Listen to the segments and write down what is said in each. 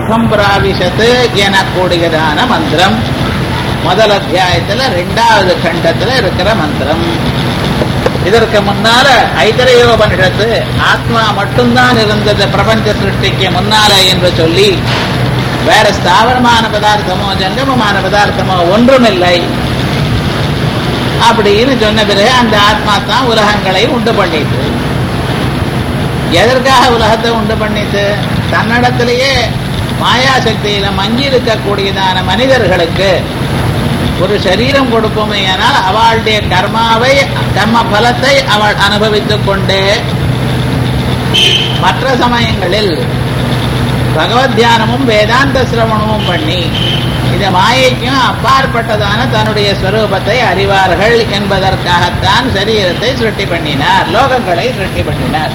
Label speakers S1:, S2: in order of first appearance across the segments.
S1: முகம் பிராவிஷத்து எனக்கூடியதான மந்திரம் முதல் அத்தியாயத்துல ரெண்டாவது கண்டத்துல இருக்கிற மந்திரம் இதற்கு முன்னால ஐதரையோபனிஷத்து ஆத்மா மட்டும்தான் இருந்தது பிரபஞ்ச சிருஷ்டிக்கு முன்னால என்று சொல்லி வேற ஸ்தாவரமான பதார்த்தமோ ஜங்கமமான பதார்த்தமோ ஒன்றுமில்லை அப்படின்னு சொன்ன பிறகு அந்த ஆத்மா தான் உலகங்களை உண்டு பண்ணிட்டு எதற்காக உலகத்தை உண்டு பண்ணிட்டு தன்னிடத்திலேயே மாயாசக்தியில மங்கி இருக்கக்கூடியதான மனிதர்களுக்கு ஒரு சரீரம் கொடுப்போமே ஆனால் அவளுடைய கர்மாவை கர்ம பலத்தை அவள் அனுபவித்துக் கொண்டே மற்ற சமயங்களில் பகவத் தியானமும் வேதாந்த சிரவணமும் பண்ணி இந்த மாயைக்கும் அப்பாற்பட்டதான தன்னுடைய ஸ்வரூபத்தை அறிவார்கள் என்பதற்காகத்தான் சரீரத்தை சிருஷ்டி பண்ணினார் லோகங்களை சிருஷ்டி பண்ணினார்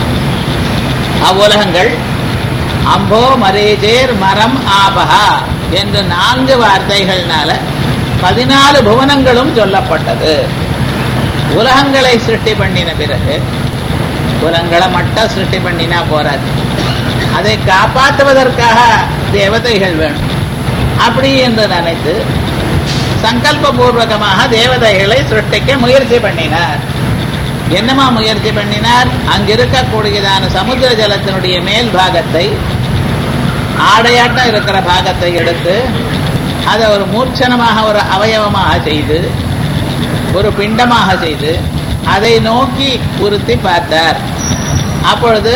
S1: அவ்வுலகங்கள் அம்போ மரேஜேர் மரம் ஆபஹா என்று நான்கு வார்த்தைகள்னால பதினாலு புவனங்களும் சொல்லப்பட்டது உலகங்களை சிருஷ்டி பண்ணின பிறகு உலகங்களை மட்டும் சிருஷ்டி பண்ணினா போராது அதை காப்பாற்றுவதற்காக தேவதைகள் வேணும் அப்படி என்று நினைத்து சங்கல்ப பூர்வகமாக தேவதைகளை சிருஷ்டிக்க முயற்சி பண்ணினார் என்னமா முயற்சி பண்ணினார் அங்கிருக்கக்கூடியதான சமுத்திர ஜலத்தினுடைய மேல் பாகத்தை ஆடையாட்டம் இருக்கிற பாகத்தை எடுத்து அதை ஒரு மூர்ச்சனமாக ஒரு அவயவமாக செய்து ஒரு பிண்டமாக செய்து அதை நோக்கி உறுத்தி பார்த்தார் அப்பொழுது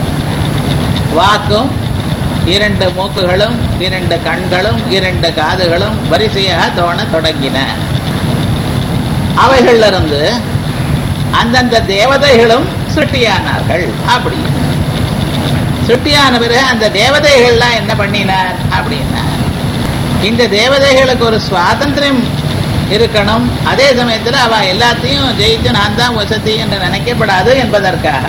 S1: வாக்கும் இரண்டு மூக்குகளும் இரண்டு கண்களும் இரண்டு காதுகளும் வரிசையாக தோண தொடங்கின அவைகளிலிருந்து அந்தந்த தேவதைகளும் சிருஷ்டியானார்கள் அப்படி சிருஷ்டியான பிறகு அந்த தேவதைகள்லாம் என்ன பண்ணினார் அப்படின்னா இந்த தேவதைகளுக்கு ஒரு சுவாதந்திரம் இருக்கணும் அதே சமயத்தில் அவ எல்லாத்தையும் ஜெயிச்சு நான் தான் வசதி என்று நினைக்கப்படாது என்பதற்காக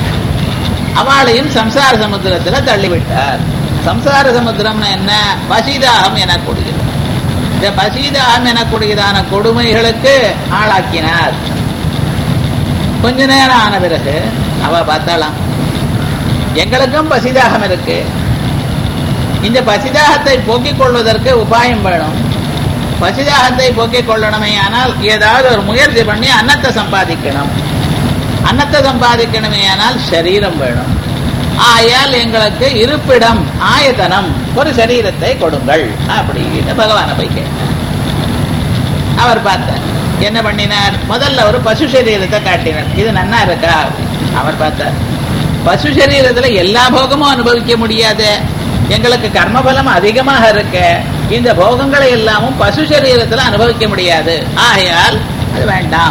S1: அவளையும் சம்சார சமுத்திரத்தில் தள்ளிவிட்டார் சம்சார சமுத்திரம்னு என்ன பசிதாகம் எனக்கூடியது இந்த பசிதாகம் எனக்கூடியதான கொடுமைகளுக்கு ஆளாக்கினார் கொஞ்ச நேரம் ஆன பிறகு அவ பார்த்தாலாம் எங்களுக்கும் பசிதாகம் இருக்கு இந்த பசிதாகத்தை போக்கிக் கொள்வதற்கு உபாயம் வேணும் பசிதாகத்தை போக்கிக் கொள்ளணுமே ஆனால் ஏதாவது ஒரு முயற்சி பண்ணி அன்னத்தை சம்பாதிக்கணும் அன்னத்தை சம்பாதிக்கணுமே ஆனால் சரீரம் வேணும் ஆயால் எங்களுக்கு இருப்பிடம் ஆயத்தனம் ஒரு சரீரத்தை கொடுங்கள் அப்படின்னு பகவான போய் கேட்டார் அவர் பார்த்தார் என்ன பண்ணினார் முதல்ல ஒரு பசு சரீரத்தை காட்டினார் இது நன்னா இருக்கா அவர் பார்த்தார் பசு சரீரத்துல எல்லா போகமும் அனுபவிக்க முடியாது எங்களுக்கு கர்மபலம் அதிகமாக இருக்க இந்த போகங்களை எல்லாமும் பசு சரீரத்துல அனுபவிக்க முடியாது ஆகையால் அது வேண்டாம்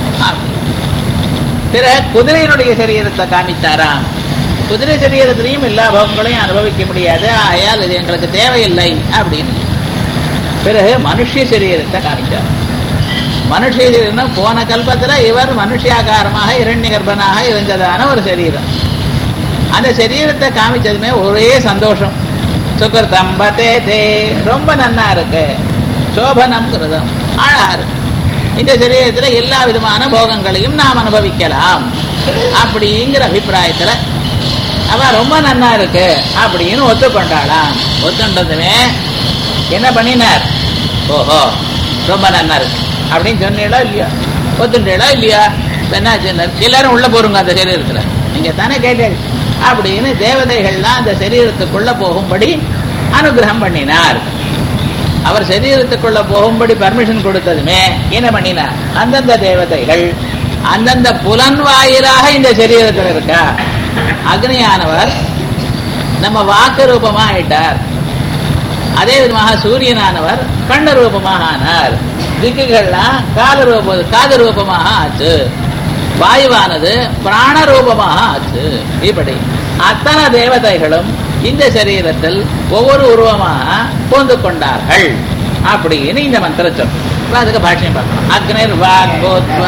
S1: பிறகு குதிரையினுடைய சரீரத்தை காமித்தாராம் குதிரை சரீரத்திலையும் எல்லா போகங்களையும் அனுபவிக்க முடியாது ஆகையால் இது எங்களுக்கு தேவையில்லை அப்படின்னு பிறகு மனுஷ சரீரத்தை காமித்தார் மனுஷ சரீரம் போன கல்பத்துல இவர் மனுஷியாகாரமாக இரண்ய கர்ப்பனாக இருந்ததான ஒரு சரீரம் அந்த சரீரத்தை காமிச்சதுமே ஒரே சந்தோஷம் சுகிருதம் பதே தே ரொம்ப நன்னா இருக்கு சோபனம் கிருதம் அழகா இருக்கு இந்த சரீரத்துல எல்லா விதமான போகங்களையும் நாம் அனுபவிக்கலாம் அப்படிங்கிற அபிப்பிராயத்துல அவ ரொம்ப நன்னா இருக்கு அப்படின்னு ஒத்துக்கொண்டாளாம் ஒத்துண்டதுமே என்ன பண்ணினார் ஓஹோ ரொம்ப நன்னா இருக்கு அப்படின்னு சொன்னீங்களா இல்லையா ஒத்துண்டீங்களா இல்லையா என்னாச்சு எல்லாரும் உள்ள போருங்க அந்த சரீரத்துல நீங்க தானே கேட்டீங்க அப்படின்னு தேவதைகள்லாம் அந்த சரீரத்துக்குள்ள போகும்படி அனுகிரகம் பண்ணினார் அவர் சரீரத்துக்குள்ள போகும்படி பர்மிஷன் கொடுத்ததுமே என்ன பண்ணினார் அந்தந்த தேவதைகள் அந்தந்த புலன் வாயிலாக இந்த சரீரத்தில் இருக்கா அக்னியானவர் நம்ம வாக்கு ரூபமா ஆயிட்டார் அதே விதமாக சூரியனானவர் கண்ண ரூபமாக ஆனார் திக்குகள்லாம் கால ரூப காது ரூபமாக ஆச்சு வாயுவானது பிராண ரூபமாக ஆச்சு இப்படி அத்தனை தேவதைகளும் இந்த சரீரத்தில் ஒவ்வொரு உருவமாக போந்து கொண்டார்கள் அப்படின்னு இந்த மந்திர சொல்லும் அதுக்கு பாஷ்யம் பார்க்கணும் அக்னிர் வாக் கோத்வ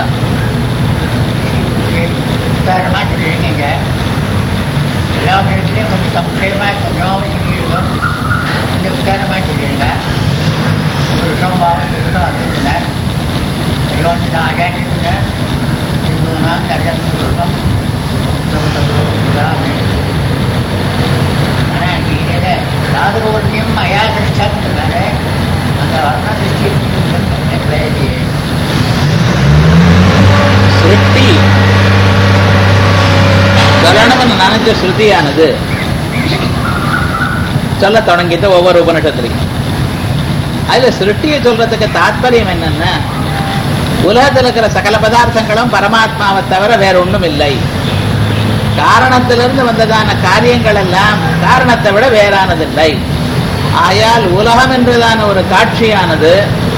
S2: விஸ்தாரமா சொல்லியிருக்கீங்க எல்லா இடத்துலையும் கொஞ்சம் சமுதாயமாக கொஞ்சம் இருக்கும் கொஞ்சம் விஸ்தாரமாக சொல்லியிருங்க ஒரு சமபாவம் இருக்கணும் அது இல்லை இருபத்தி நாலு கேட்டுருங்க இருபது நாள் கல்யாணம் இருக்கும் ஆனால் இதில்
S1: இந்த ஸ்ருதியானது சொல்ல தொடங்கிட்டு ஒவ்வொரு உபனிஷத்துலையும் அதுல சிருஷ்டியை சொல்றதுக்கு தாத்பரியம் என்னன்னா உலகத்தில் இருக்கிற சகல பதார்த்தங்களும் பரமாத்மாவை தவிர வேற ஒண்ணும் இல்லை காரணத்திலிருந்து வந்ததான காரியங்கள் எல்லாம் காரணத்தை விட வேறானதில்லை ஆயால் உலகம் என்றதான ஒரு காட்சியானது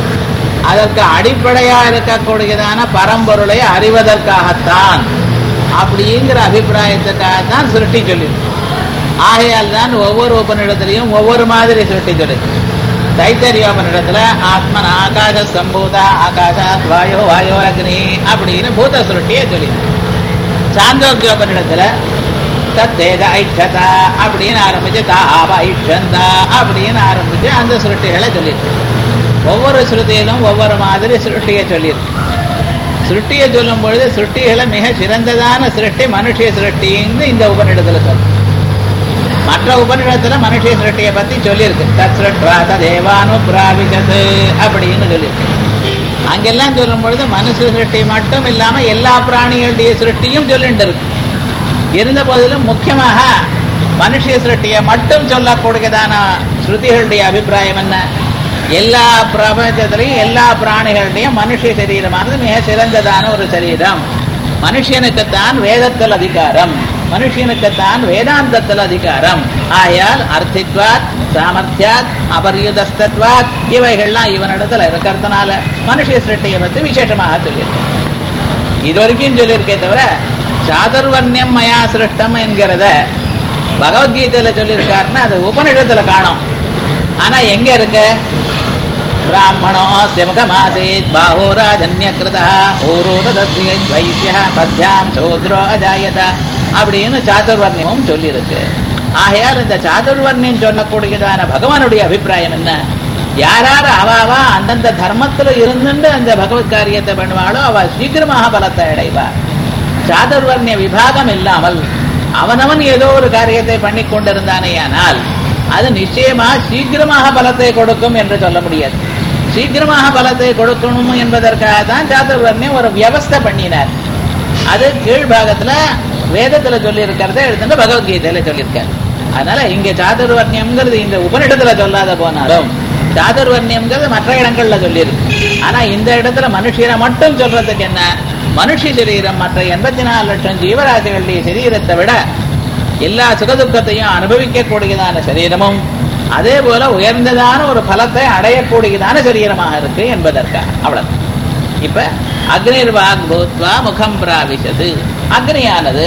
S1: அதற்கு அடிப்படையா இருக்கக்கூடியதான பரம்பொருளை அறிவதற்காகத்தான் அப்படிங்கிற அபிப்பிராயத்துக்காகத்தான் சிருஷ்டி சொல்லி ஆகையால் தான் ஒவ்வொரு உபநிடத்திலையும் ஒவ்வொரு மாதிரி சிருஷ்டி சொல்லி தைத்தரியோபனிடத்துல ஆத்மன் ஆகாச சம்பூதா ஆகாசாத் வாயோ வாயோ அக்னி அப்படின்னு பூத சுருட்டியே சொல்லி சாந்தோக்கியோபனிடத்துல தத்தேத ஐட்சதா அப்படின்னு ஆரம்பிச்சு தாவ ஐட்சந்தா அப்படின்னு ஆரம்பிச்சு அந்த சுருட்டிகளை சொல்லியிருக்கு ஒவ்வொரு சுருட்டியிலும் ஒவ்வொரு மாதிரி சுருட்டியை சொல்லியிருக்கு சிருஷ்டியை சொல்லும் பொழுது சிருஷ்டிகளை மிக சிறந்ததான சிருஷ்டி மனுஷிய சிருஷ்டின்னு இந்த உபநிடத்துல சொல்லும் மற்ற உபநிடத்துல மனுஷிய சிருஷ்டியை பத்தி சொல்லியிருக்கு தத்ருஷ்வா ததேவானு பிராபிச்சது அப்படின்னு சொல்லியிருக்கு அங்கெல்லாம் சொல்லும் பொழுது மனுஷ சிருஷ்டி மட்டும் இல்லாம எல்லா பிராணிகளுடைய சிருஷ்டியும் சொல்லிட்டு இருக்கு இருந்த போதிலும் முக்கியமாக மனுஷிய சிருஷ்டியை மட்டும் சொல்லக்கூடியதான ஸ்ருதிகளுடைய அபிப்பிராயம் என்ன எல்லா பிரபஞ்சத்திலையும் எல்லா பிராணிகளுடையும் மனுஷ சரீரமானது மிக சிறந்ததான ஒரு சரீரம் மனுஷனுக்குத்தான் வேதத்தில் அதிகாரம் மனுஷனுக்குத்தான் வேதாந்தத்தில் அதிகாரம் ஆயால் அர்த்தித்வாத் சாமர்த்தியாத் அபரியுதஸ்தத்வாத் இவைகள்லாம் இவனிடத்துல இருக்கிறதுனால மனுஷ சிருஷ்டியை பத்தி விசேஷமாக சொல்லியிருக்கேன் இது வரைக்கும் சொல்லியிருக்கே தவிர சாதுர்வர்ணியம் மயா சிருஷ்டம் என்கிறத பகவத்கீதையில சொல்லியிருக்காருன்னா அது உபநிடத்துல காணும் ஆனா எங்க இருக்கு பிராமணோ முகமாசேத் பாஹோராஜன்ய கிருதா ஓரோதஸ்ய வைசிய பத்யாம் சோத்ரோ அஜாயத அப்படின்னு சாதுர்வர்ணியமும் சொல்லியிருக்கு ஆகையால் இந்த சாதுர்வர்ணியம் சொல்லக்கூடியதான பகவானுடைய அபிப்பிராயம் என்ன யாரார் அவாவா அந்தந்த தர்மத்துல இருந்துட்டு அந்த பகவத் காரியத்தை பண்ணுவாளோ அவ சீக்கிரமாக பலத்தை அடைவா சாதுர்வர்ணிய விபாகம் இல்லாமல் அவனவன் ஏதோ ஒரு காரியத்தை பண்ணி கொண்டிருந்தானேயானால் அது நிச்சயமா சீக்கிரமாக பலத்தை கொடுக்கும் என்று சொல்ல முடியாது சீக்கிரமாக பலத்தை கொடுக்கணும் என்பதற்காக தான் சாதுர்வர்ணியம் ஒரு வியவஸ்தை பண்ணினார் அது கீழ்பாகத்துல வேதத்துல சொல்லி இருக்கிறத எடுத்துட்டு பகவத்கீதையில சொல்லியிருக்காரு அதனால இங்க சாதுர்வர்ணியம்ங்கிறது இந்த உபனிடத்துல சொல்லாத போனாலும் சாதுர்வர்ணியம்ங்கிறது மற்ற இடங்கள்ல சொல்லியிருக்கு ஆனா இந்த இடத்துல மனுஷரை மட்டும் சொல்றதுக்கு என்ன மனுஷ சரீரம் மற்ற எண்பத்தி நாலு லட்சம் ஜீவராசிகளுடைய சரீரத்தை விட எல்லா சுகதுக்கத்தையும் அனுபவிக்கக்கூடியதான சரீரமும் அதே போல உயர்ந்ததான ஒரு பலத்தை அடையக்கூடியதான சரீரமாக இருக்கு என்பதற்காக அவ்வளவு இப்ப அக்னிர் வாக் பூத்வா முகம் பிராவிசது அக்னியானது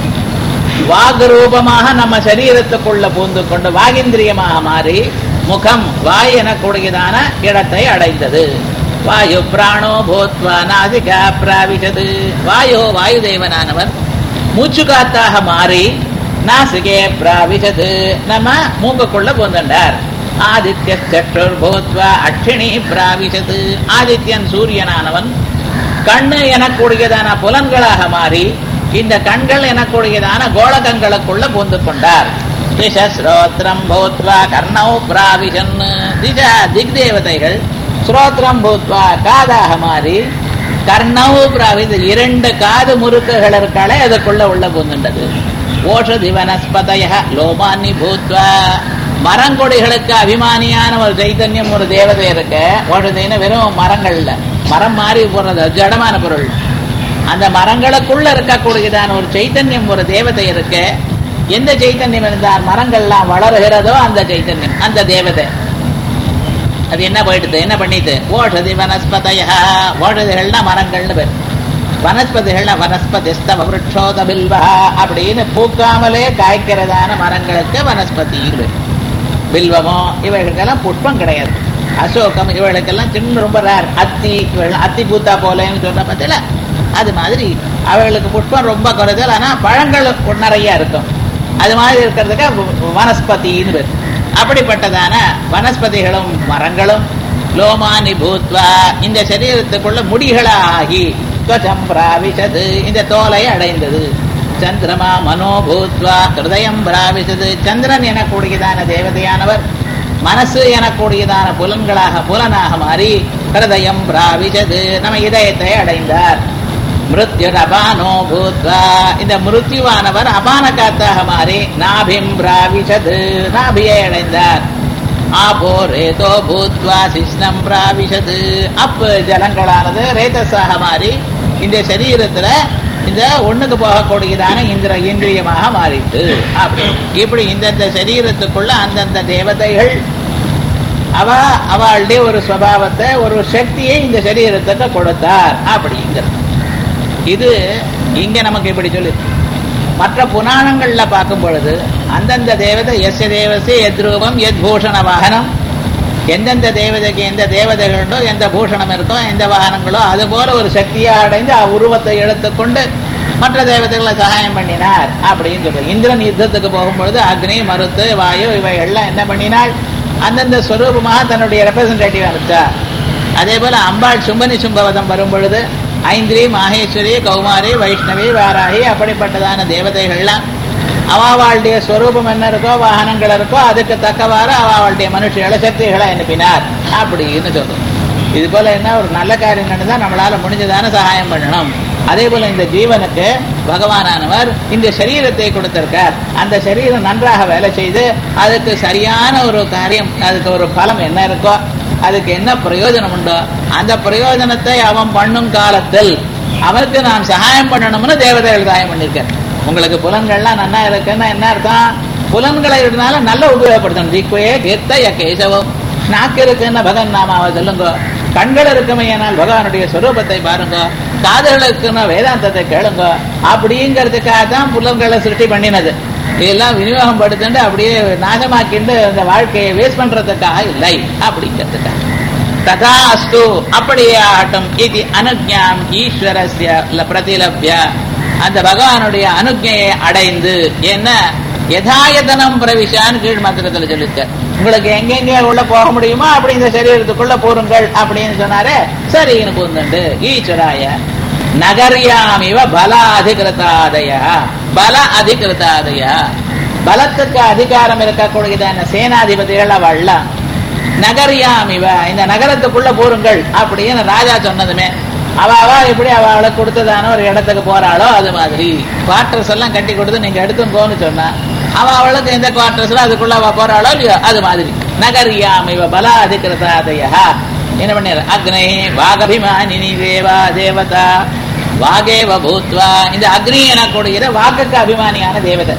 S1: வாக் ரூபமாக நம்ம சரீரத்துக்குள்ள பூந்து கொண்டு வாகிந்திரியமாக மாறி முகம் வாய் எனக்கூடியதான இடத்தை அடைந்தது வாயு பிராணோ பூத்வா நாசிகா பிராவிசது வாயு வாயு தேவனானவர் மூச்சு காத்தாக மாறி நாசிகே பிராவிசது நம்ம மூக்குக்குள்ள பூந்துண்டார் ஆதித்ய சற்றுர் பூத்வா அட்சிணி பிராவிசது ஆதித்யன் சூரியனானவன் கண்ணு எனக்கூடியதான புலன்களாக மாறி இந்த கண்கள் எனக்கூடியதான கோலகங்களுக்குள்ள பூந்து கொண்டார் திச ஸ்ரோத்ரம் பூத்வா கர்ணௌ பிராவிசன் திசா திக் தேவதைகள் ஸ்ரோத்ரம் பூத்வா காதாக மாறி கர்ணௌ பிராவித இரண்டு காது முறுக்குகள் இருக்காளே அதுக்குள்ள உள்ள பூந்துண்டது ஓஷதி வனஸ்பதய லோமானி பூத்வா மரங்கொடிகளுக்கு அபிமானியான ஒரு சைத்தன்யம் ஒரு தேவதை இருக்கு ஓஷதின்னு வெறும் மரங்கள்ல மரம் மாறி போறது ஜடமான பொருள் அந்த மரங்களுக்குள்ள இருக்கக்கூடியதான ஒரு சைத்தன்யம் ஒரு தேவதை இருக்கு எந்த சைத்தன்யம் இருந்தால் மரங்கள்லாம் வளருகிறதோ அந்த சைத்தன்யம் அந்த தேவதை அது என்ன போயிடுது என்ன பண்ணிது ஓஷதி வனஸ்பதய ஓஷதிகள்னா மரங்கள்னு பேர் வனஸ்பதிகள்னா வனஸ்பதிஸ்தவ விருட்சோத பில்வா அப்படின்னு பூக்காமலே காய்க்கிறதான மரங்களுக்கு வனஸ்பதி பேர் பில்வமோ இவைகளுக்கெல்லாம் புஷ்பம் கிடையாது அசோகம் இவர்களுக்கெல்லாம் சின்ன ரொம்ப ரேர் அத்தி இவர்கள் அத்தி பூத்தா போலேன்னு சொன்ன பத்தில அது மாதிரி அவர்களுக்கு புஷ்பம் ரொம்ப குறைச்சல் ஆனா பழங்கள் நிறைய இருக்கும் அது மாதிரி இருக்கிறதுக்கு வனஸ்பதின்னு பேர் அப்படிப்பட்டதான வனஸ்பதிகளும் மரங்களும் லோமானி பூத்வா இந்த சரீரத்துக்குள்ள முடிகளாகி துவசம் பிராவிசது இந்த தோலை அடைந்தது சந்திரமா மனோபூத்வா ஹிருதயம் பிராவிசது சந்திரன் எனக்கூடியதான தேவதையானவர் மனசு எனக்கூடியதான புலன்களாக புலனாக மாறி ஹிருதயம் பிராவிசது நம்ம இதயத்தை அடைந்தார் மிருத்யுர் அபானோ பூத்வா இந்த மிருத்யுவானவர் அபான காத்தாக மாறி நாபிம் பிராவிஷது நாபியை அடைந்தார் ஆபோ ரேதோ பூத்வா சிஷ்ணம் பிராவிஷது அப்பு ஜலங்களானது ரேதஸாக மாறி இந்த சரீரத்துல இந்த ஒண்ணுக்கு போகக்கூடியதான இந்திர இந்திரியமாக மாறிட்டு அப்படி இப்படி இந்தந்த சரீரத்துக்குள்ள அந்தந்த தேவதைகள் அவ அவளுடைய ஒரு சுவாவத்தை ஒரு சக்தியை இந்த சரீரத்துக்கு கொடுத்தார் அப்படிங்கிறது இது இங்க நமக்கு இப்படி சொல்லு மற்ற புராணங்கள்ல பார்க்கும் பொழுது அந்தந்த தேவதை எஸ் தேவசே எத் ரூபம் எத் பூஷண வாகனம் எந்தெந்த தேவதைக்கு எந்த தேவதைகளோ எந்த பூஷணம் இருக்கோ எந்த வாகனங்களோ அது போல ஒரு சக்தியை அடைந்து உருவத்தை எடுத்துக்கொண்டு மற்ற தேவதைகளை சகாயம் பண்ணினார் அப்படின்னு சொல்றோம் இந்திரன் யுத்தத்துக்கு போகும்பொழுது அக்னி மருத்து வாயு இவைகள்லாம் என்ன பண்ணினாள் அந்தந்த ஸ்வரூபமாக தன்னுடைய ரெப்ரசன்டேட்டிவ் அனுப்பிச்சார் அதே போல அம்பாள் சும்பனி சும்பவதம் வரும் பொழுது ஐந்திரி மாகேஸ்வரி கௌமாரி வைஷ்ணவி வாராகி அப்படிப்பட்டதான தேவதைகள்லாம் அவாவாளுடைய ஸ்வரூபம் என்ன இருக்கோ வாகனங்கள் இருக்கோ அதுக்கு தக்கவாறு அவாவாளுடைய மனுஷிகளை சக்திகளை அனுப்பினார் அப்படின்னு சொல்றோம் இது போல என்ன ஒரு நல்ல காரியம் நடந்தா நம்மளால முடிஞ்சதான சகாயம் பண்ணணும் அதே போல இந்த ஜீவனுக்கு பகவானானவர் இந்த சரீரத்தை கொடுத்திருக்கார் அந்த சரீரம் நன்றாக வேலை செய்து அதுக்கு சரியான ஒரு காரியம் அதுக்கு ஒரு பலம் என்ன இருக்கோ அதுக்கு என்ன பிரயோஜனம் உண்டோ அந்த பிரயோஜனத்தை அவன் பண்ணும் காலத்தில் அவனுக்கு நான் சகாயம் பண்ணணும்னு தேவதைகள் சகாயம் பண்ணிருக்கார் உங்களுக்கு புலன்கள்லாம் நன்னா இருக்குன்னா என்ன அர்த்தம் புலன்களை இருந்தால நல்ல உபயோகப்படுத்தணும் திக்குவே கீர்த்தய கேசவம் நாக்கு இருக்குன்னா பகவான் நாமாவை சொல்லுங்க கண்கள் இருக்குமையானால் பகவானுடைய ஸ்வரூபத்தை பாருங்க காதுகள் இருக்குன்னா வேதாந்தத்தை கேளுங்க அப்படிங்கிறதுக்காக தான் புலன்களை சிருஷ்டி பண்ணினது இதெல்லாம் விநியோகம் படுத்துட்டு அப்படியே நாசமாக்கிண்டு அந்த வாழ்க்கையை வேஸ்ட் பண்றதுக்காக இல்லை அப்படிங்கிறதுக்காக ததா அஸ்து அப்படியே ஆகட்டும் இது அனுஜாம் ஈஸ்வரஸ்ய பிரதிலப்ய அந்த பகவானுடைய அனுஜையை அடைந்து என்ன யதாயதனம் பிரவிஷான்னு கீழ் மந்திரத்துல சொல்லிருக்க உங்களுக்கு எங்கெங்க உள்ள போக முடியுமோ அப்படி இந்த சரீரத்துக்குள்ள போருங்கள் அப்படின்னு சொன்னாரே சரின்னு பூந்துண்டு ஈஸ்வராய நகரியாமிவ பல அதிகிருத்தாதய பல அதிகிருத்தாதய பலத்துக்கு அதிகாரம் இருக்கக்கூடியதான சேனாதிபதிகள் அவள்லாம் நகரியாமிவ இந்த நகரத்துக்குள்ள போருங்கள் அப்படின்னு ராஜா சொன்னதுமே அவ அவ எப்படி அவளுக்கு கொடுத்ததான ஒரு இடத்துக்கு போறாளோ அது மாதிரி குவார்டர்ஸ் எல்லாம் கட்டி கொடுத்து நீங்க எடுத்துங்கோன்னு சொன்னா அவ அவளுக்கு எந்த குவார்டர்ஸ்ல அதுக்குள்ள அவ போறாளோ இல்லையோ அது மாதிரி நகரியாமிவ பல அதிகிருதாதயா என்ன பண்ணாரு அக்னி வாகபிமானினி தேவா தேவதா வாகேவ பூத்வா இந்த அக்னி எனக்கூடிய வாக்குக்கு அபிமானியான தேவதை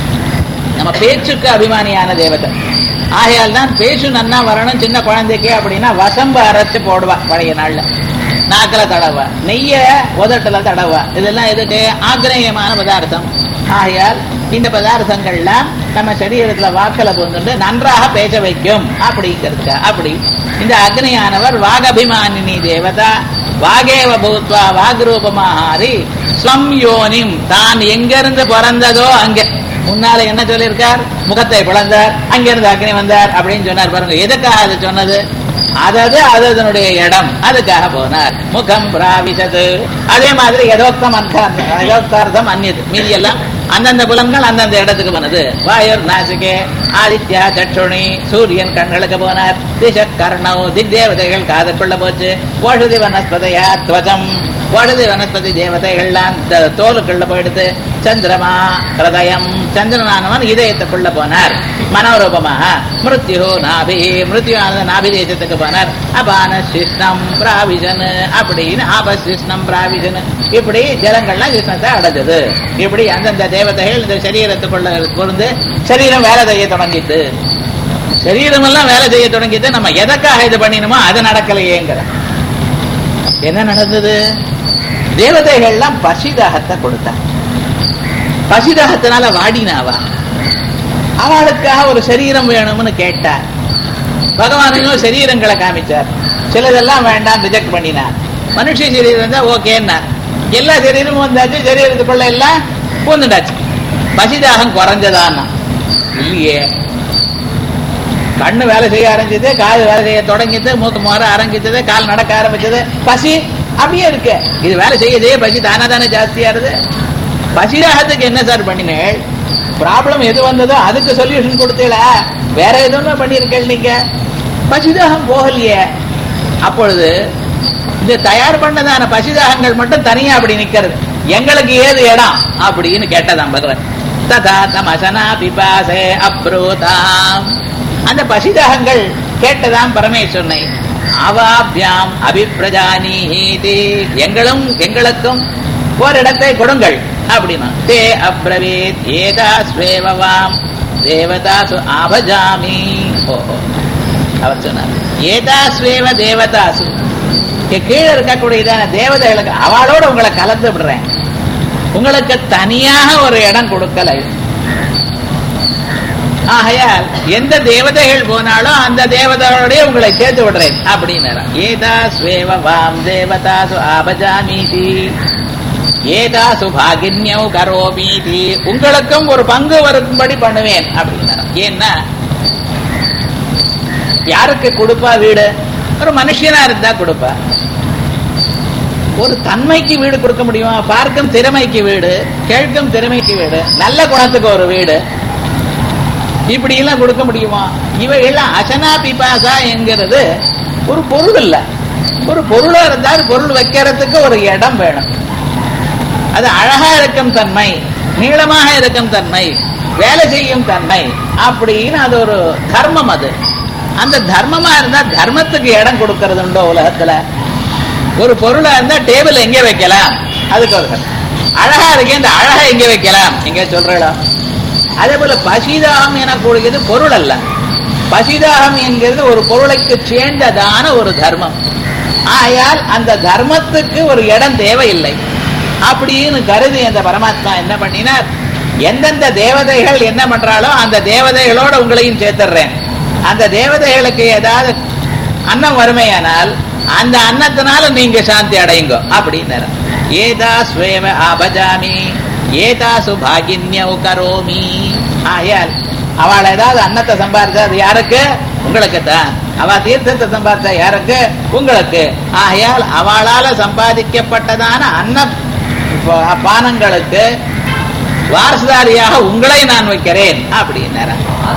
S1: நம்ம பேச்சுக்கு அபிமானியான தேவதை ஆகையால் தான் பேச்சு நன்னா வரணும் சின்ன குழந்தைக்கு அப்படின்னா வசம்பு அரைச்சு போடுவா பழைய நாள்ல நாக்கில தடவா நெய்ய உதட்டுல தடவா இதெல்லாம் எதுக்கு ஆக்ரேயமான பதார்த்தம் ஆகையால் இந்த பதார்த்தங்கள்லாம் நம்ம சரீரத்துல வாக்கில புகுந்துட்டு நன்றாக பேச வைக்கும் அப்படிங்கிறதுக்கு அப்படி இந்த அக்னியானவர் வாகபிமானினி தேவதா வாகேவ பூத்வா வாக்ரூபமாரி ஸ்வம் யோனிம் தான் எங்கிருந்து பிறந்ததோ அங்க முன்னால என்ன சொல்லியிருக்கார் முகத்தை பிளந்தார் அங்கிருந்து அக்னி வந்தார் அப்படின்னு சொன்னார் பாருங்க எதுக்காக அது சொன்னது அதாவது அது அதனுடைய இடம் அதுக்காக போனார் முகம் பிராவிசது அதே மாதிரி யதோக்தம் அர்த்தம் யதோக்தார்த்தம் அந்நியது மீதி எல்லாம் அந்தந்த புலன்கள் அந்தந்த இடத்துக்கு போனது வாயுர் நாசிகே ஆதித்யா சற்றுணி சூரியன் கண்களுக்கு போனார் திச கர்ணவ் திக் தேவதைகள் காதுக்குள்ள போச்சு ஓழுதி வனஸ்பதையா துவஜம் ஓழுதி வனஸ்பதி தேவதைகள்லாம் த- தோலுக்குள்ள போயிடுத்து சந்திரமா ஹிருதயம் சந்திரனானவன் இதயத்துக்குள்ள போனார் மனோரூபமாக மிருத்யு நாபி மிருத்யுவானது நாபி தேசத்துக்கு போனார் அபான சிஷ்ணம் பிராவிஜன் அப்படின்னு ஆபசிஷ்ணம் பிராவிஜன் இப்படி ஜலங்கள்லாம் கிருஷ்ணத்தை அடைஞ்சது இப்படி அந்தந்த தேவதைகள் இந்த சரீரத்துக்குள்ள பொருந்து சரீரம் வேலை செய்ய தொடங்கிட்டு சரீரம் எல்லாம் வேலை செய்ய தொடங்கிட்டு நம்ம எதற்காக இது பண்ணினோமோ அது நடக்கலையேங்கிற என்ன நடந்தது தேவதைகள்லாம் பசிதாகத்தை கொடுத்தார் பசிதாகத்தினால வாடினாவா அவளுக்காக ஒரு சரீரம் வேணும்னு கேட்டார் பகவானையும் சரீரங்களை காமிச்சார் சிலதெல்லாம் வேண்டாம் ரிஜெக்ட் பண்ணினார் மனுஷ சரீரம் தான் ஓகேன்னா எல்லா சரீரமும் வந்தாச்சு சரீரத்துக்குள்ள எல்லாம் பூந்துட்டாச்சு பசிதாகம் குறைஞ்சதான்னா இல்லையே கண்ணு வேலை செய்ய ஆரம்பிச்சது காது வேலை செய்ய தொடங்கிது மூக்கு முற ஆரம்பிச்சது கால் நடக்க ஆரம்பிச்சது பசி அப்படியே இருக்கு இது வேலை செய்ய செய்ய பசி தானே தானே ஜாஸ்தியாருது பசிதாகத்துக்கு என்ன சார் பண்ணினேள் ப்ராப்ளம் எது வந்ததோ அதுக்கு சொல்யூஷன் கொடுத்தீங்களா வேற எதுவுமே பண்ணிருக்கேள் நீங்க பசிதாகம் போகலையே அப்பொழுது இந்த தயார் பண்ணதான பசிதாகங்கள் மட்டும் தனியா அப்படி நிக்கிறது எங்களுக்கு ஏது இடம் அப்படின்னு கேட்டதாம் பகவன் ததா தமசனா பிபாசே அப்ரோதாம் அந்த பசிதாகங்கள் கேட்டதாம் பரமேஸ்வரனை அவாபியாம் அபிப்பிரஜானீதி எங்களும் எங்களுக்கும் ஓரிடத்தை கொடுங்கள் அப்படின்னா தே அப்ரவீத் ஏதா ஸ்வேவவாம் தேவதாசு ஆபஜாமி ஓஹோ அவர் சொன்னார் ஏதாஸ்வேவ தேவதாசு இங்க கீழே இருக்கக்கூடியதான தேவதைகளுக்கு அவளோட உங்களை கலந்து விடுறேன் உங்களுக்கு தனியாக ஒரு இடம் கொடுக்கல ஆகையால் எந்த தேவதைகள் போனாலும் அந்த தேவதையோடய உங்களை சேர்த்து விடுறேன் அப்படின்னு ஏதா ஸ்வேவ வாம் தேவதாசு ஆபஜாமீதி ஏதாசு பாகின்யௌ கரோமீதி உங்களுக்கும் ஒரு பங்கு வரும்படி பண்ணுவேன் அப்படின்னா ஏன்னா யாருக்கு கொடுப்பா வீடு ஒரு மனுஷனா இருந்தா கொடுப்பா ஒரு தன்மைக்கு வீடு கொடுக்க முடியுமா பார்க்கும் திறமைக்கு வீடு கேட்கும் திறமைக்கு வீடு நல்ல குணத்துக்கு ஒரு வீடு இப்படி எல்லாம் கொடுக்க முடியுமா இவைகள்லாம் அசனா பிபாசா என்கிறது ஒரு பொருள் இல்ல ஒரு பொருளா இருந்தால் பொருள் வைக்கிறதுக்கு ஒரு இடம் வேணும் அது அழகா இருக்கும் தன்மை நீளமாக இருக்கும் தன்மை வேலை செய்யும் தன்மை அப்படின்னு அது ஒரு தர்மம் அது அந்த தர்மமா இருந்தா தர்மத்துக்கு இடம் கொடுக்கறது உண்டோ உலகத்துல ஒரு பொருளா இருந்தா டேபிள் எங்க வைக்கலாம் அதுக்கு ஒரு கதை. அழகா இருக்கு இந்த அழகா எங்க வைக்கலாம் எங்க சொல்றா அதே போல பசிதாகம் எனக்கூடியது பொருள் அல்ல பசிதாகம் என்கிறது ஒரு பொருளுக்கு சேர்ந்ததான ஒரு தர்மம் ஆயால் அந்த தர்மத்துக்கு ஒரு இடம் தேவையில்லை அப்படின்னு கருதி அந்த பரமாத்மா என்ன பண்ணினார் எந்தெந்த தேவதைகள் என்ன பண்றாளோ அந்த தேவதைகளோட உங்களையும் சேர்த்துடுறேன் அந்த தேவதைகளுக்கு ஏதாவது அன்னம் வறுமையானால் அந்த அன்னத்தினால நீங்க சாந்தி அடையுங்க அப்படின்னாரு ஏதா ஸ்வேம ஆபஜாமி ஏதாசு பாகின்யௌ கரோமி ஆயால் அவள் ஏதாவது அன்னத்தை சம்பாதிச்சா அது யாருக்கு உங்களுக்கு தான் அவ தீர்த்தத்தை சம்பாதிச்சா யாருக்கு உங்களுக்கு ஆகையால் அவளால சம்பாதிக்கப்பட்டதான அன்ன ப- பானங்களுக்கு வாரசுதாரியாக உங்களை நான் வைக்கிறேன் அப்படின்னாரு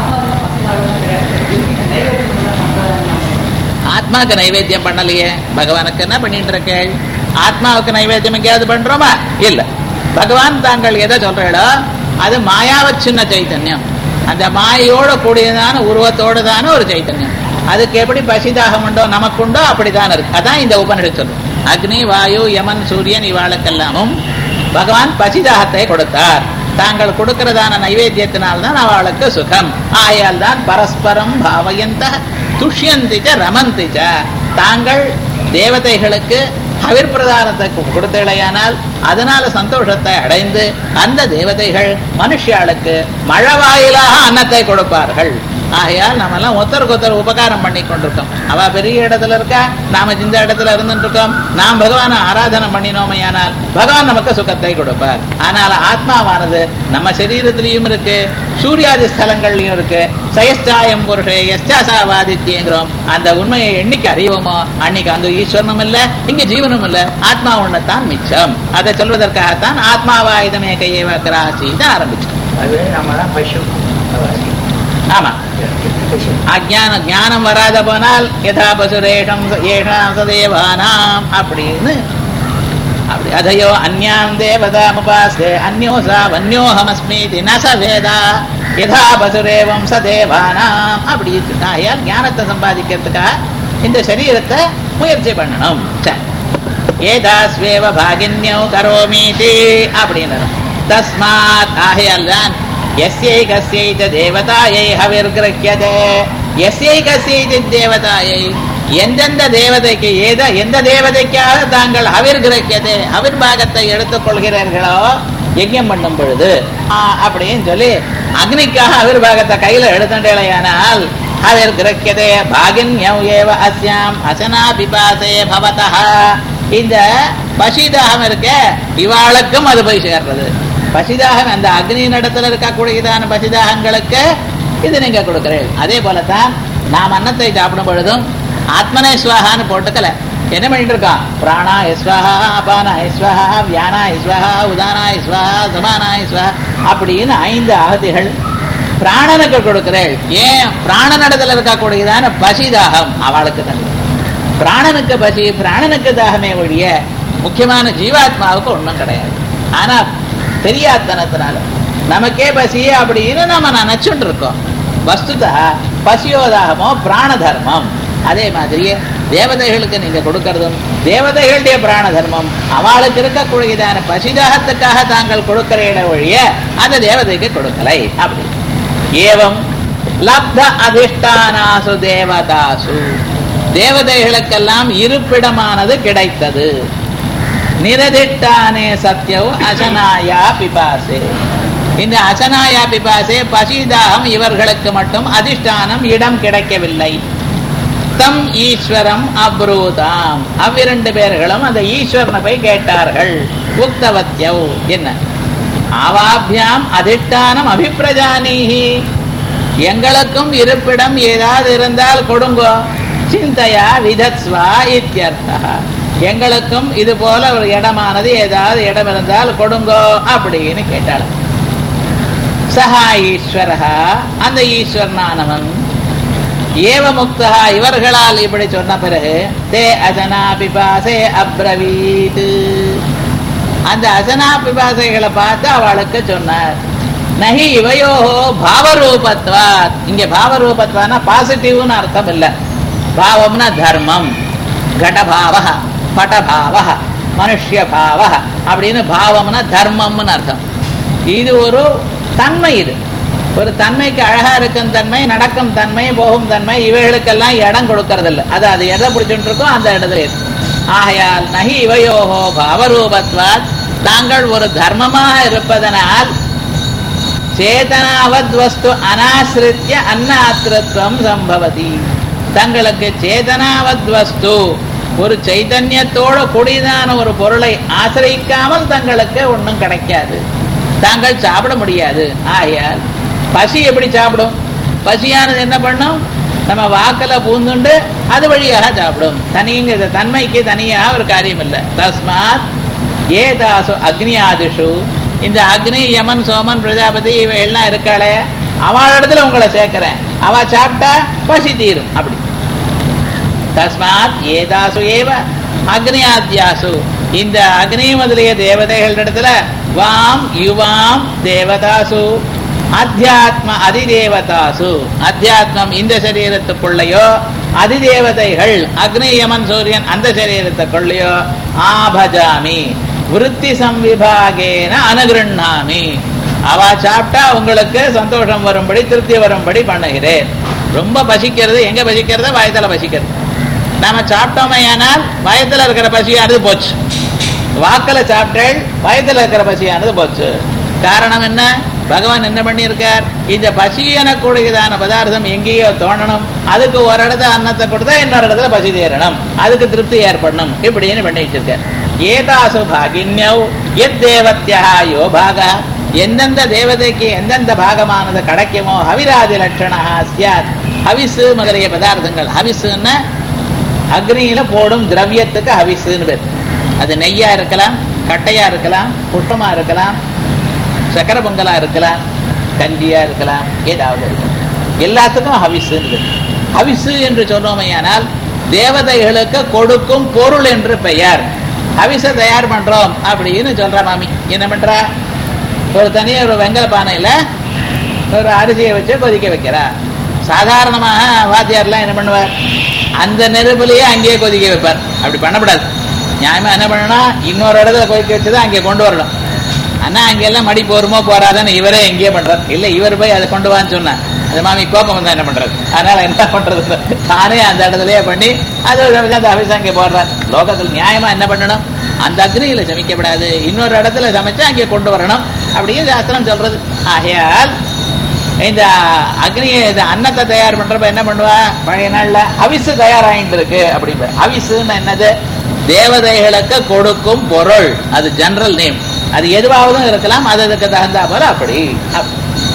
S1: ஆத்மாவுக்கு நைவேத்தியம் பண்ணலையே பகவானுக்கு என்ன பண்ணிட்டு இருக்கேள் ஆத்மாவுக்கு நைவேத்தியம் எங்கேயாவது பண்றோமா இல்ல பகவான் தாங்கள் எதை சொல்றீங்களோ அது மாயாவ சின்ன சைத்தன்யம் அந்த மாயோட கூடியதான உருவத்தோடு தான ஒரு சைத்தன்யம் அதுக்கு எப்படி பசிதாகம் உண்டோ நமக்குண்டோ அப்படிதான் இருக்கு அதான் இந்த உபனிஷத் சொல்லும் அக்னி வாயு யமன் சூரியன் இவாளுக்கெல்லாமும் பகவான் பசிதாகத்தை கொடுத்தார் தாங்கள் கொடுக்கிறதான நைவேத்தியத்தினால்தான் அவளுக்கு சுகம் ஆயால் தான் பரஸ்பரம் பாவயந்த துஷ்யந்திச்ச ரமந்திச்ச தாங்கள் தேவதைகளுக்கு ஹவிர் பிரதானத்தை கொடுத்தலையானால் அதனால சந்தோஷத்தை அடைந்து அந்த தேவதைகள் மனுஷியாளுக்கு மழவாயிலாக அன்னத்தை கொடுப்பார்கள் ஆகையால் நாம எல்லாம் ஒருத்தருக்கு ஒருத்தர் உபகாரம் பண்ணி கொண்டிருக்கோம் அவ பெரிய இடத்துல இருக்கா நாம இந்த இடத்துல இருந்துட்டு இருக்கோம் நாம் பகவானை ஆராதனை பண்ணினோமையானால் பகவான் நமக்கு சுகத்தை கொடுப்பார் ஆனால் ஆத்மாவானது நம்ம சரீரத்திலையும் இருக்கு சூரியாதி ஸ்தலங்கள்லயும் இருக்கு சயஸ்டாயம் புருஷே எஸ்டாசாவாதித்யங்கிறோம் அந்த உண்மையை என்னைக்கு அறிவோமோ அன்னைக்கு அந்த ஈஸ்வரனும் இல்ல இங்க ஜீவனும் இல்ல ஆத்மா ஒண்ணுத்தான் மிச்சம் அதை சொல்வதற்காகத்தான் ஆத்மாவாயுதமே கையை கிராசின்னு ஆரம்பிச்சோம்
S2: அது நம்ம தான் பசு
S1: ஆமா
S2: பசு
S1: அஜான ஞானம் வராத போனால் யதா பசுரேஷம் ஏஷாம் சதேவானாம் அப்படின்னு அப்படி அதையோ அந்யாம் தேவதாமுபாஸ்தே அந்யோசா வன்யோஹமஸ்மீதி ந ச வேதா யதா பசுரேவம் சதேவானாம் அப்படி ஆகையால் ஞானத்தை சம்பாதிக்கிறதுக்காக இந்த சரீரத்தை முயற்சி பண்ணணும் சரி ஏதாஸ்வேவ பாகின்யோ கரோமீதி அப்படின்னு தஸ்மாத் ஆகையால் தான் எஸ்யை கஸ்யை தேவதாயை ஹவிர்கிரக்கியதே எஸ்யை கஸ்யை தேவதாயை எந்தெந்த தேவதைக்கு ஏத எந்த தேவதைக்காக தாங்கள் ஹவிர் கிரக்கியதே ஹவிர் பாகத்தை எடுத்துக் கொள்கிறீர்களோ யஜ்யம் பண்ணும் பொழுது ஆ, அப்படின்னு சொல்லி அக்னிக்காக ஹவிர் பாகத்தை கையில எடுத்துட்டேலையானால் ஹவிர் கிரக்கியதே பாகின்யம் ஏவ அஸ்யாம் அசனா பிபாசே பவதா இந்த பசிதாகம் இருக்க இவாளுக்கும் அது போய் சேர்றது பசிதாகம் அந்த அக்னி நடத்துல இருக்கக்கூடியதான பசிதாகங்களுக்கு இது நீங்க கொடுக்கிறீர்கள் அதே போலத்தான் நாம் அன்னத்தை சாப்பிடும் பொழுதும் ஆத்மனே ஸ்வாகான்னு போட்டுக்கல என்ன பண்ணிட்டு இருக்கான் பிராணா ஸ்வாஹா அபானா ஸ்வாஹா வியானா ஸ்வாஹா உதானா ஸ்வாஹா சமானா ஸ்வாஹா அப்படின்னு ஐந்து ஆகுதிகள் பிராணனுக்கு கொடுக்கிறேள் ஏன் பிராண நடத்துல இருக்கக்கூடியதான பசிதாகம் அவளுக்கு தந்து பிராணனுக்கு பசி பிராணனுக்கு தாகமே ஒழிய முக்கியமான ஜீவாத்மாவுக்கு ஒண்ணும் கிடையாது ஆனா தெரியாதனத்தினால நமக்கே பசி அப்படின்னு நம்ம நினைச்சுட்டு இருக்கோம் வஸ்துதா பசியோ தாகமோ பிராண தர்மம் அதே மாதிரியே தேவதைகளுக்கு நீங்க கொடுக்கறதும் தேவதைகளுடைய பிராண தர்மம் அவளுக்கு இருக்கக்கூடியதான பசிதாகத்துக்காக தாங்கள் கொடுக்கிற இட ஒழிய அந்த தேவதைக்கு கொடுக்கலை அப்படி ஏவம் லப்த அதிஷ்டானாசு தேவதாசு தேவதைகளுக்கெல்லாம் இருப்பிடமானது கிடைத்தது நிரதிட்டானே சத்யவு அசனாயா பிபாசே இந்த அசனாயா பிபாசே பசிதாகம் இவர்களுக்கு மட்டும் அதிஷ்டானம் இடம் கிடைக்கவில்லை தம் ஈஸ்வரம் அப்ரூதாம் அவ்விரண்டு பேர்களும் அந்த ஈஸ்வரனை போய் கேட்டார்கள் உக்தவத்யவ் என்ன ஆவாபியாம் அதிஷ்டானம் அபிப்பிரஜானீஹி எங்களுக்கும் இருப்பிடம் ஏதாவது இருந்தால் கொடுங்கோ சிந்தையா விதத்ஸ்வா இத்தியர்த்தா எங்களுக்கும் இது போல ஒரு இடமானது ஏதாவது இடம் இருந்தால் கொடுங்கோ அப்படின்னு கேட்டாள் சஹா ஈஸ்வரஹா அந்த ஈஸ்வரனானவன் ஏவ முக்தா இவர்களால் இப்படி சொன்ன பிறகு தே அசனா பிபாசே அப்ரவீத் அந்த அசனா பிபாசைகளை பார்த்து அவளுக்கு சொன்னார் நகி இவையோ பாவரூபத்வாத் இங்க பாவரூபத்வானா பாசிட்டிவ்னு அர்த்தம் இல்ல பாவம்னா தர்மம் கடபாவ படபாவ மனுஷ்ய பாவ அப்படின்னு பாவம்னா தர்மம்னு அர்த்தம் இது ஒரு தன்மை இது ஒரு தன்மைக்கு அழகா இருக்கும் தன்மை நடக்கும் தன்மை போகும் தன்மை இவைகளுக்கெல்லாம் இடம் கொடுக்கறது இல்லை அது அது எதை பிடிச்சுட்டு இருக்கோ அந்த இடத்துல இருக்கு ஆகையால் நகி இவையோகோ பாவரூபத்வாத் தாங்கள் ஒரு தர்மமாக இருப்பதனால் சேதனாவத் வஸ்து அனாசிரித்திய அன்னாத்திரத்துவம் சம்பவதி தங்களுக்கு சேதனாவத் வஸ்து ஒரு சைதன்யத்தோட கூடியதான ஒரு பொருளை ஆசிரியிக்காமல் தங்களுக்கு ஒன்றும் கிடைக்காது தாங்கள் சாப்பிட முடியாது ஆகையால் பசி எப்படி சாப்பிடும் பசியானது என்ன பண்ணும் நம்ம வாக்கில பூந்துண்டு அது வழியாக சாப்பிடும் தனிங்கிற தன்மைக்கு தனியாக ஒரு காரியம் இல்லை தஸ்மாத் ஏதாசு அக்னி ஆதிஷு இந்த அக்னி யமன் சோமன் பிரஜாபதி இவ எல்லாம் இருக்காளே அவள் இடத்துல உங்களை சேர்க்கிறேன் அவ சாப்பிட்டா பசி தீரும் அப்படி தஸ்மாத் ஏதாசு ஏவ அக்னியாத்யாசு இந்த அக்னி முதலிய தேவதைகள் இடத்துல வாம் யுவாம் தேவதாசு அத்தியாத்ம அதிதேவதாசு அத்தியாத்மம் இந்த சரீரத்துக்குள்ளயோ அதிதேவதைகள் அக்னி யமன் சூரியன் அந்த சரீரத்துக்குள்ளயோ ஆபஜாமி விருத்தி சம்விபாகேன அனுகிருண்ணாமி அவ சாப்பிட்டா உங்களுக்கு சந்தோஷம் வரும்படி திருப்தி வரும்படி பண்ணுகிறேன் ரொம்ப பசிக்கிறது எங்க பசிக்கிறது வயத்துல பசிக்கிறது நாம சாப்பிட்டோமே ஆனால் வயத்துல இருக்கிற பசியானது போச்சு வாக்கில சாப்பிட்டேள் வயத்துல இருக்கிற பசியானது போச்சு காரணம் என்ன பகவான் என்ன பண்ணியிருக்கார் இந்த பசி எனக்கூடியதான பதார்த்தம் எங்கேயோ தோணணும் அதுக்கு ஒரு இடத்துல அன்னத்தை கொடுத்தா இன்னொரு இடத்துல பசி தேரணும் அதுக்கு திருப்தி ஏற்படணும் இப்படின்னு பண்ணி வச்சிருக்கார் ஏதாசு பாகின்யவ் எத் தேவத்யா யோ பாகா எந்தெந்த தேவதைக்கு எந்தெந்த பாகமானது கிடைக்குமோ ஹவிராதி லட்சணா சியாத் ஹவிசு முதலிய பதார்த்தங்கள் ஹவிசுன்னா அக்னியில போடும் திரவியத்துக்கு ஹவிசுன்னு பேர் அது நெய்யா இருக்கலாம் கட்டையா இருக்கலாம் புஷ்பமா இருக்கலாம் சக்கர பொங்கலா இருக்கலாம் கஞ்சியா இருக்கலாம் ஏதாவது இருக்கலாம் எல்லாத்துக்கும் ஹவிசுன்னு பேர் ஹவிசு என்று சொன்னோமையானால் தேவதைகளுக்கு கொடுக்கும் பொருள் என்று பெயர் ஹவிச தயார் பண்றோம் அப்படின்னு சொல்ற மாமி என்ன பண்றா ஒரு தனியா ஒரு வெங்கல பானையில ஒரு அரிசியை வச்சு கொதிக்க வைக்கிறா சாதாரணமாக வாத்தியார்லாம் என்ன பண்ணுவார் அந்த நெருப்புலயே அங்கேயே கொதிக்க வைப்பார் அப்படி பண்ணக்கூடாது நியாயமா என்ன பண்ணணும் இன்னொரு இடத்துல கொதிக்க வச்சுதான் அங்கே கொண்டு வரணும் ஆனா அங்கெல்லாம் மடி போருமோ போறாதுன்னு இவரே எங்கேயே பண்றாரு இல்ல இவர் போய் அதை கொண்டு வான்னு சொன்னா அது மாமி கோபம் வந்தா என்ன பண்றது அதனால என்ன பண்றது தானே அந்த இடத்துலயே பண்ணி அது ஒரு அந்த அபிஷேகம் அங்கே போடுறார் லோகத்தில் நியாயமா என்ன பண்ணணும் அந்த அக்னியில சமைக்கப்படாது இன்னொரு இடத்துல சமைச்சு அங்கே கொண்டு வரணும் அப்படியே சாஸ்திரம் சொல்றது ஆகையால் இந்த அக்னி இந்த அன்னத்தை தயார் பண்றப்ப என்ன பண்ணுவா பழைய நாள்ல அவிசு தயாராகிட்டு இருக்கு அப்படிம்ப அவிசுன்னு என்னது தேவதைகளுக்கு கொடுக்கும் பொருள் அது ஜெனரல் நேம் அது எதுவாவதும் இருக்கலாம் அது அதுக்கு தகுந்தா போல அப்படி அப்~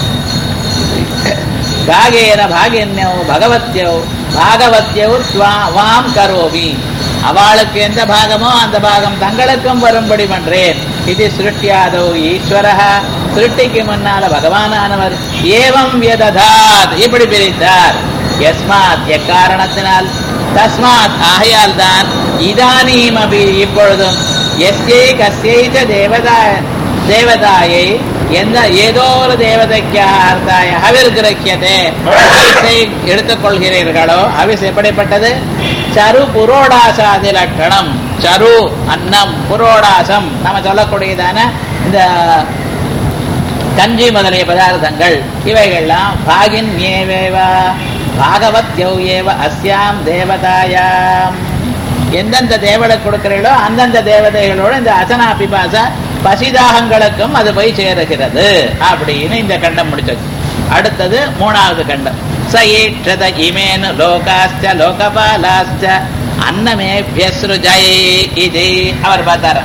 S1: பாகேன பாகின்யோ பகவத்யோ பாகவத்யோ துவா- வாம் கரோமி அவளுக்கு எந்த பாகமோ அந்த பாகம் தங்களுக்கும் வரும்படி பண்றேன் இது சிருஷ்டியாதோ ஈஸ்வர சிருஷ்டிக்கு முன்னால பகவானானவர் ஏவம் வியததாத் இப்படி பிரித்தார் எஸ்மாத் எக்காரணத்தினால் தஸ்மாத் ஆகையால் தான் இதானீம் அபி இப்பொழுதும் எஸ்யை கஸ்யைச்ச தேவதா தேவதாயை எந்த ஏதோ ஒரு தேவதைக்கு அர்த்தாய ஹவிர் கிரக்கியதே ஹவிஸை எடுத்துக்கொள்கிறீர்களோ ஹவிஸ் எப்படிப்பட்டது சரு புரோடாசாதி லட்சணம் சரு அன்னம் புரோடாசம் நம்ம சொல்லக்கூடியதான இந்த கஞ்சி முதலிய பதார்த்தங்கள் இவைகள்லாம் பாகின் ஏவேவா பாகவத்யௌ ஏவ அஸ்யாம் தேவதாயாம் எந்தெந்த தேவதை கொடுக்கிறீர்களோ அந்தந்த தேவதைகளோட இந்த அசனா பிபாசா பசிதாகங்களுக்கும் அது போய் சேருகிறது அப்படின்னு இந்த கண்டம் முடிச்சது அடுத்தது மூணாவது கண்டம் சயேற்றத இமேனு லோகாஸ்ச லோகபாலாஸ்ச அன்னமே வியஸ்ருஜை இது அவர் பார்த்தார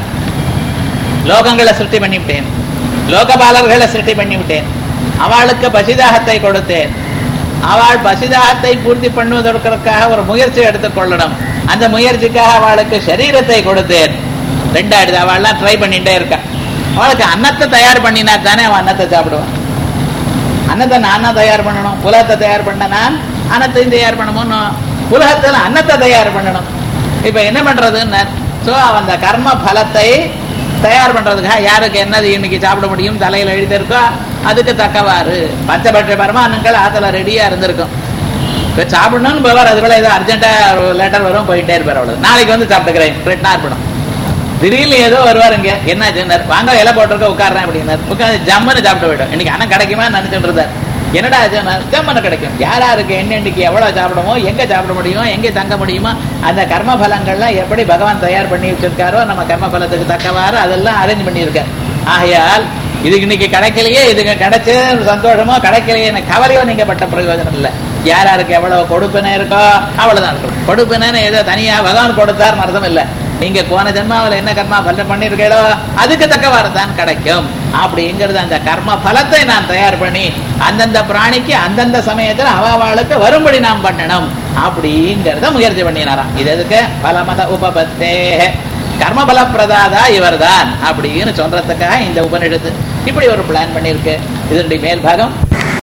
S1: லோகங்களை சிருஷ்டி பண்ணிவிட்டேன் லோகபாலர்களை சிருஷ்டி பண்ணிவிட்டேன் அவளுக்கு பசிதாகத்தை கொடுத்தேன் அவள் பசிதாகத்தை பூர்த்தி பண்ணுவதற்காக ஒரு முயற்சி எடுத்துக்கொள்ளணும் அந்த முயற்சிக்காக அவளுக்கு சரீரத்தை கொடுத்தேன் ரெண்டாயிடுது அவள்லாம் ட்ரை பண்ணிட்டே இருக்கா அவளுக்கு அன்னத்தை தயார் பண்ணினா தானே அவன் அன்னத்தை சாப்பிடுவான் அன்னத்தை நான் தான் தயார் பண்ணணும் புலகத்தை தயார் பண்ண நான் அன்னத்தையும் தயார் பண்ணணும் புலகத்தில் அன்னத்தை தயார் பண்ணணும் இப்ப என்ன பண்றதுன்னு சோ அந்த கர்ம பலத்தை தயார் பண்றதுக்காக யாருக்கு என்னது இன்னைக்கு சாப்பிட முடியும் தலையில எழுதியிருக்கோ அதுக்கு தக்கவாறு பச்சைப்பட்ட பரமானங்கள் ஆத்துல ரெடியா இருந்திருக்கும் இப்ப சாப்பிடணும்னு போவார் அதுக்குள்ள ஏதோ அர்ஜென்ட்டா லெட்டர் வரும் போயிட்டே இருப்பார் அவ்வளவு நாளைக்கு வந்து சாப்பிட்டுக்கிறேன் ரிட்டனா இருப்பணும் திடீர்னு ஏதோ வருவார் இங்க என்ன வாங்க இலை போட்டிருக்க உட்காடுறேன் அப்படின்னாரு உட்காந்து ஜம்முன்னு சாப்பிட்டு போயிடும் இன்னைக்கு அண்ணன் கிடைக்குமா நினைச்சிட்டு இருந்தார் என்னடா ஜம்மனு கிடைக்கும் யார் யாருக்கு என்னென்னைக்கு எவ்வளவு சாப்பிடுமோ எங்க சாப்பிட முடியுமோ எங்க தங்க முடியுமோ அந்த கர்ம பலங்கள்லாம் எப்படி பகவான் தயார் பண்ணி வச்சிருக்காரோ நம்ம கர்ம பலத்துக்கு தக்கவாறு அதெல்லாம் அரேஞ்ச் பண்ணியிருக்கார் ஆகையால் இதுக்கு இன்னைக்கு கிடைக்கலையே இதுக்கு கிடைச்சு சந்தோஷமோ கிடைக்கலையே எனக்கு கவலையோ நீங்க பட்ட பிரயோஜனம் இல்லை யார் யாருக்கு எவ்வளவு கொடுப்பினை இருக்கோ அவ்வளவுதான் இருக்கும் கொடுப்பினு ஏதோ தனியா பகவான் கொடுத்தார்னு அர்த்தம் இல்லை நீங்க போன ஜென்மாவில் என்ன கர்மா பலம் பண்ணிருக்கீங்களோ அதுக்கு தக்கவாறு தான் கிடைக்கும் அப்படிங்கிறது அந்த கர்ம பலத்தை நான் தயார் பண்ணி அந்தந்த பிராணிக்கு அந்தந்த சமயத்தில் அவளுக்கு வரும்படி நாம் பண்ணணும் அப்படிங்கிறத முயற்சி பண்ணினாராம் இது எதுக்கு பலமத உபபத்தே கர்மபல பிரதாதா இவர்தான் அப்படின்னு சொல்றதுக்காக இந்த உபநிடத்து இப்படி ஒரு பிளான் பண்ணிருக்கு இதனுடைய மேல் பாகம்